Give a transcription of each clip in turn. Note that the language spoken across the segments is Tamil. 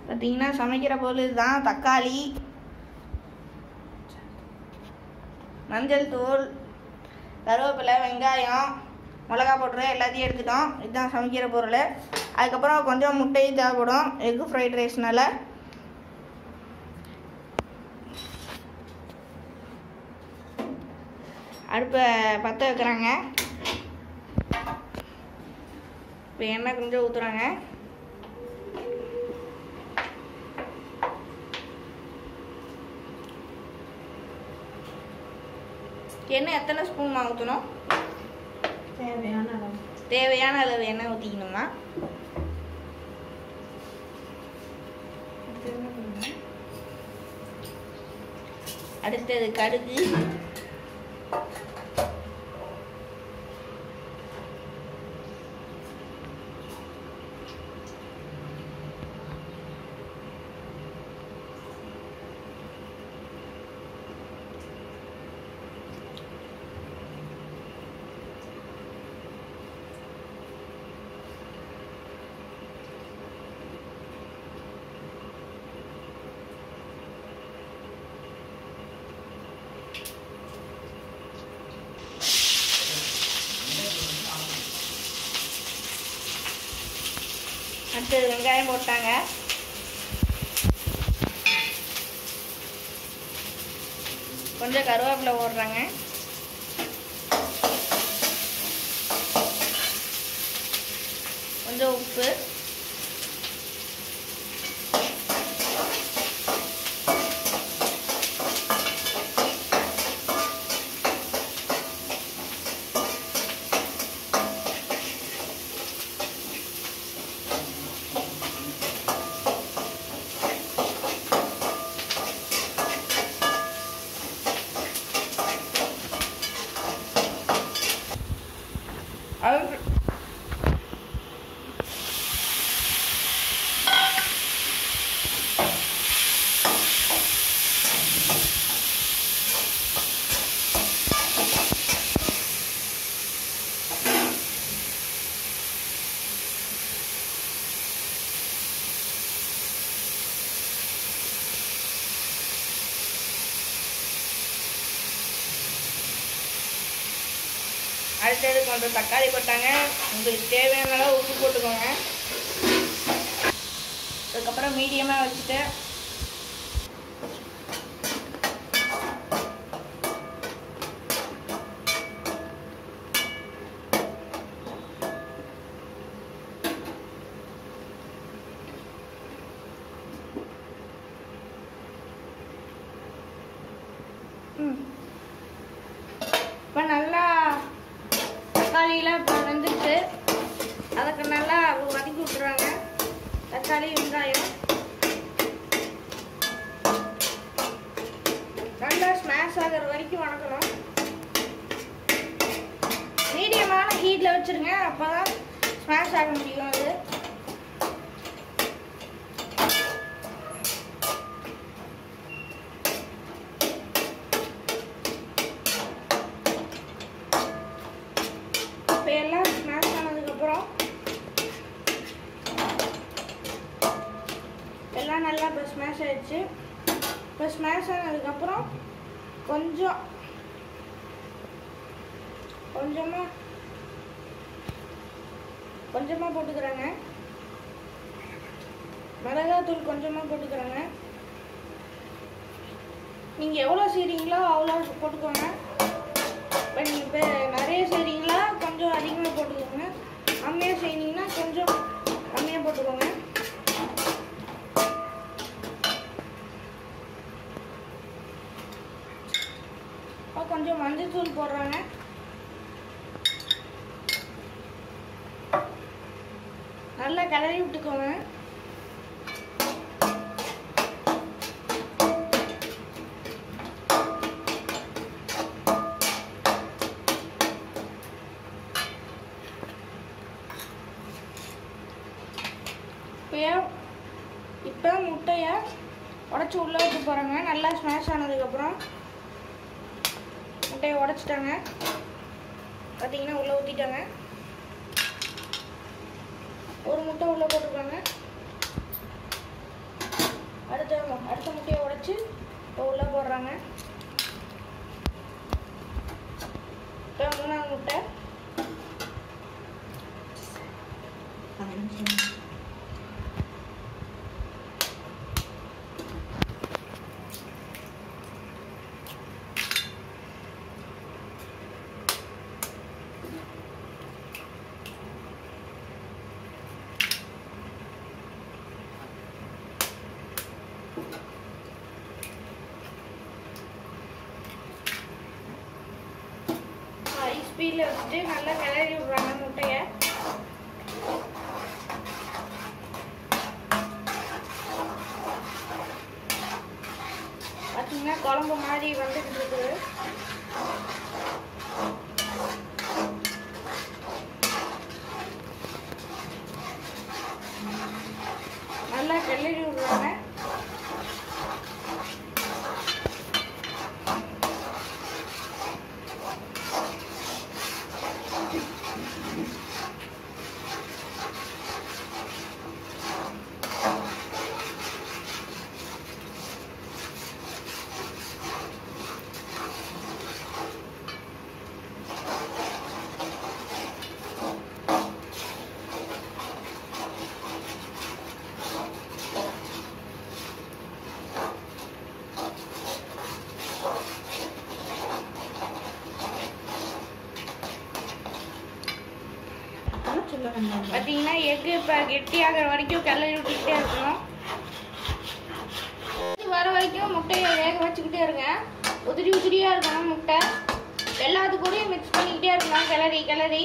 பார்த்தீங்கன்னா சமைக்கிற பொருள் இதுதான் தக்காளி மஞ்சள் தூள் கருவேப்பிலை வெங்காயம் மிளகா பவுட்ரு எல்லாத்தையும் எடுத்துட்டோம் இதுதான் சமைக்கிற பொருள் அதுக்கப்புறம் கொஞ்சம் முட்டையும் தேவைப்படும் எக்கு ஃப்ரைட் ரைஸ்னால அடுப்பை பற்ற வைக்கிறாங்க இப்போ எண்ணெய் கொஞ்சம் ஊற்றுறாங்க எண்ணெய் எத்தனை ஸ்பூன் ஊற்றணும் தேவையான அளவு தேவையான அளவு எண்ணெய் ஊற்றிக்கணுமா அடுத்து என்ன பண்ணணும்? அடுத்தது கடுகு அடுத்தது வெங்காயம் போட்டாங்க கொஞ்சம் கருவேப்பிலை போடுறாங்க கொஞ்சம் உப்பு அது அடுத்தது கொஞ்சம் தக்காளி போட்டாங்க உங்களுக்கு தேவையான அளவு உப்பு போட்டுக்கோங்க அதுக்கப்புறம் மீடியமாக வச்சுட்டு ம் இப்போ நல்லா தக்காளியெலாம் இப்போ வெந்துருச்சு அதுக்கு நல்லா வதக்கி விட்டுறாங்க தக்காளி வெங்காயம் நல்லா ஸ்மாஷ் ஆகிற வரைக்கும் வணக்கணும் மீடியமான ஹீட்டில் வச்சுருங்க அப்போ தான் ஸ்மாஷ் ஆக முடியும் அது இப்போ எல்லாம் ஸ்மாஷ் ஆனதுக்கப்புறம் எல்லாம் நல்லா இப்போ ஸ்மாஷ் ஆயிடுச்சு இப்போ ஸ்மாஷ் ஆனதுக்கப்புறம் கொஞ்சம் கொஞ்சமாக கொஞ்சமாக போட்டுக்கிறாங்க மிளகாத்தூள் கொஞ்சமாக போட்டுக்கிறாங்க நீங்கள் எவ்வளோ செய்கிறீங்களோ அவ்வளோ போட்டுக்கோங்க இப்போ நீங்கள் இப்போ நிறைய செய்கிறீங்களா கொஞ்சம் அதிகமாக போட்டுக்கோங்க கம்மியாக செய்யறீங்கன்னா கொஞ்சம் கம்மியாக போட்டுக்கோங்க இப்போ கொஞ்சம் மஞ்சள் தூள் போடுறாங்க நல்லா கிளறி விட்டுக்கோங்க இப்போ இப்போ முட்டையை உடச்சி உள்ளே வைக்க போகிறாங்க நல்லா ஸ்மாஷ் ஆனதுக்கப்புறம் முட்டையை உடச்சிட்டாங்க பார்த்தீங்கன்னா உள்ளே ஊற்றிட்டாங்க ஒரு முட்டை உள்ளே போட்டிருக்காங்க அடுத்த மு- அடுத்த முட்டையை உடைச்சு இப்போ உள்ளே போடுறாங்க இப்போ மூணாவது முட்டை ஹை ஸ்பீடில் வச்சுட்டு நல்லா கிளறி விடுறாங்க முட்டையை பார்த்தீங்கன்னா குழம்பு மாதிரி வந்துக்கிட்டு இருக்குது நல்லா கிளறி விடுறாங்க சொல்ல வேண்டாம் பார்த்தீங்கன்னா எக்கு இப்போ கெட்டியாகிற வரைக்கும் கிளறி விட்டுக்கிட்டே இருக்கணும் இது வர வரைக்கும் முட்டையை வேக வச்சுக்கிட்டே இருங்க உதிரி உதிரியாக இருக்கணும் முட்டை எல்லாத்து கூடயும் மிக்ஸ் பண்ணிக்கிட்டே இருக்கணும் கிளறி கிளறி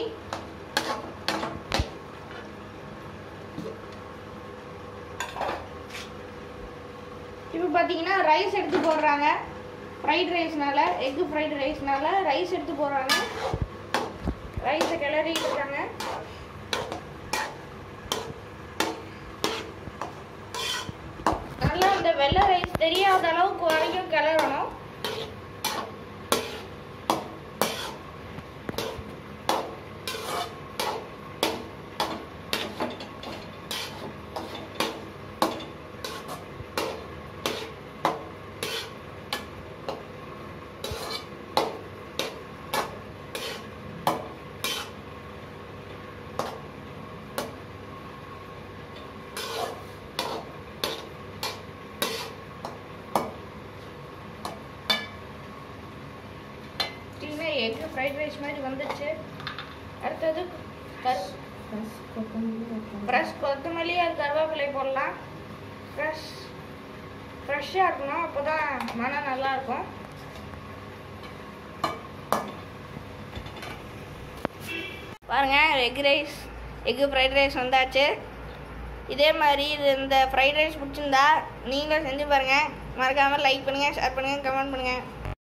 இப்போ பார்த்தீங்கன்னா ரைஸ் எடுத்து போடுறாங்க ஃப்ரைட் ரைஸ்னால எக்கு ஃப்ரைட் ரைஸ்னால ரைஸ் எடுத்து போடுறாங்க ரைஸை கிளறிட்டு இருக்காங்க நல்லா இந்த வெள்ளை ரைஸ் தெரியாத அளவுக்கு வரைக்கும் கிளறணும் பார்த்தீங்கன்னா எக்கு ஃப்ரைட் ரைஸ் மாதிரி வந்துச்சு அடுத்தது கரு ஃப்ரெஷ் கொத்தமல்லி அது கருவேப்பிலை போடலாம் ஃப்ரெஷ் ஃப்ரெஷ்ஷாக இருக்கணும் அப்போ தான் மனம் நல்லா இருக்கும் பாருங்க egg rice egg fried rice வந்தாச்சு இதே மாதிரி இது இந்த ஃப்ரைட் ரைஸ் பிடிச்சிருந்தா நீங்களும் செஞ்சு பாருங்கள் மறக்காமல் லைக் பண்ணுங்கள் ஷேர் பண்ணுங்கள் கமெண்ட் பண்ணுங்கள்